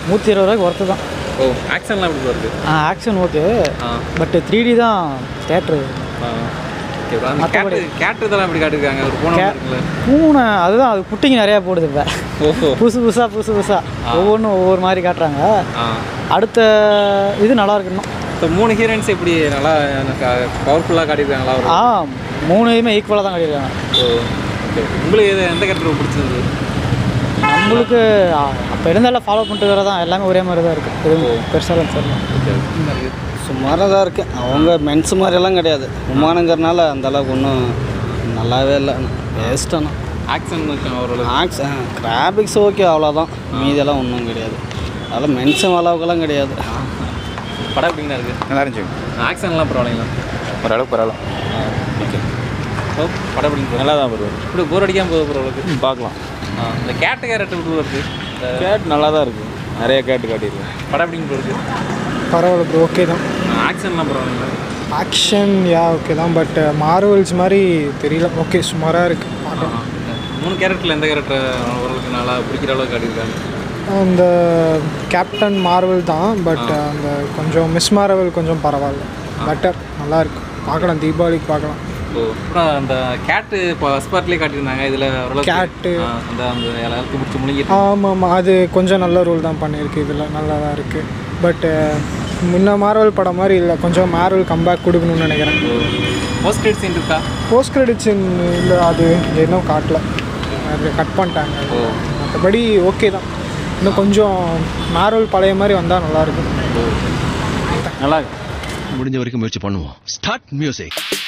நூற்றி இருபது ரூபாய்க்கு ஒர்த்து தான் ஓ ஆக்ஷன்லாம் எப்படி வருது ஆக்ஷன் ஓகே ஆ பட் த்ரீ டி தான் தேட்ரு ஆ ஓகே bro. அந்த கேட்டு கேட்டு இதெல்லாம் எப்படி காட்டிருக்காங்க ஒரு போன இருக்குல்ல பூனை அதுதான் அது குட்டிங்க நிறையா போடுது இப்போ ஓஹோ புதுசு புதுசாக புதுசு புதுசாக ஒவ்வொன்றும் ஒவ்வொரு மாதிரி காட்டுறாங்க ஆ அடுத்த இது நல்லா இருக்கணும் இப்போ மூணு ஹீரோயின்ஸ் எப்படி நல்லா பவர்ஃபுல்லாக காட்டியிருக்காங்களா ஒரு ஆ மூணு இதுவுமே ஈக்குவலாக தான் காட்டியிருக்காங்க ஓ ஓகே உங்களுக்கு எது எந்த கேரக்டர் பிடிச்சிருந்தது நம்மளுக்கு அப்போ இருந்தாலும் ஃபாலோ பண்ணிட்டு வர தான் எல்லாமே ஒரே மாதிரி தான் இருக்குது எதுவும் பெருசாக தெரியல ஓகே சுமாராக தான் இருக்குது அவங்க மென்ஸ் மாதிரியெல்லாம் கிடையாது விமானங்கிறனால அந்த அளவுக்கு ஒன்றும் நல்லாவே இல்லை வேஸ்ட்டான ஆக்ஷன் ஓரளவு ஆக்ஸ் கிராபிக்ஸ் ஓகே அவ்வளோதான் மீதியெல்லாம் ஒன்றும் கிடையாது அதெல்லாம் மென்ஸும் அளவுக்கெல்லாம் கிடையாது படம் எப்படிங்கண்ணா இருக்குது நல்லா இருந்துச்சு ஆக்ஷன்லாம் பரவாயில்லைங்களா ஓரளவுக்கு பரவாயில்ல ஓகே ஓ படம் எப்படிங்க நல்லா தான் வருது இப்படி போர் அடிக்காமல் போகுது ப்ரோ அளவுக்கு பார்க்கலாம் ஆ இந்த கேட்டு கேரக்டர் எப்படி வருது இந்த கேட் நல்லா தான் இருக்குது நிறைய கேட்டு காட்டியிருக்கேன் படம் எப்படிங்க ப்ரோ இருக்குது பரவாயில்ல ப்ரோ ஓகே தான் ஆக்ஷன்லாம் பரவாயில்லைங்களா ஆக்ஷன் யா ஓகே தான் பட் மார்வல்ஸ் மாதிரி தெரியல ஓகே சுமாராக இருக்குது பார்க்கலாம் மூணு கேரக்டரில் எந்த கேரக்டர் ஓரளவுக்கு நல்லா பிடிக்கிற அளவுக்கு காட்டியிருக்காங்க அந்த கேப்டன் மார்வல் தான் பட் அந்த கொஞ்சம் மிஸ் மார்வல் கொஞ்சம் பரவாயில்ல பெட்டர் நல்லா இருக்கு பார்க்கலாம் தீபாவளிக்கு பார்க்கலாம் ஓ அப்புறம் அந்த கேட்டு இப்போ ஃபஸ்ட் பார்ட்லேயே காட்டியிருந்தாங்க இதில் ஓரளவுக்கு Cat. ஆ, அந்த அந்த எல்லாருக்கும் பிடிச்சி முழுங்கிட்டு ஆமாம் ஆமாம் அது கொஞ்சம் நல்ல ரோல் தான் பண்ணியிருக்கு இதில் நல்லா தான் இருக்குது பட்டு முன்ன மார்வல் படம் மாதிரி இல்லை கொஞ்சம் மார்வல் கம்பேக் கொடுக்கணும்னு நினைக்கிறேன் போஸ்ட் கிரெடிட் சீன் இருக்கா போஸ்ட் கிரெடிட்ஸ் இல்லை அது இன்னும் காட்டல அது கட் பண்ணிட்டாங்க ஓ மற்றபடி ஓகே தான் இன்னும் கொஞ்சம் மார்வல் பழைய மாதிரி வந்தால் நல்லாயிருக்கும் நல்லா இருக்கு முடிஞ்ச வரைக்கும் முயற்சி பண்ணுவோம் ஸ்டார்ட் மியூசிக்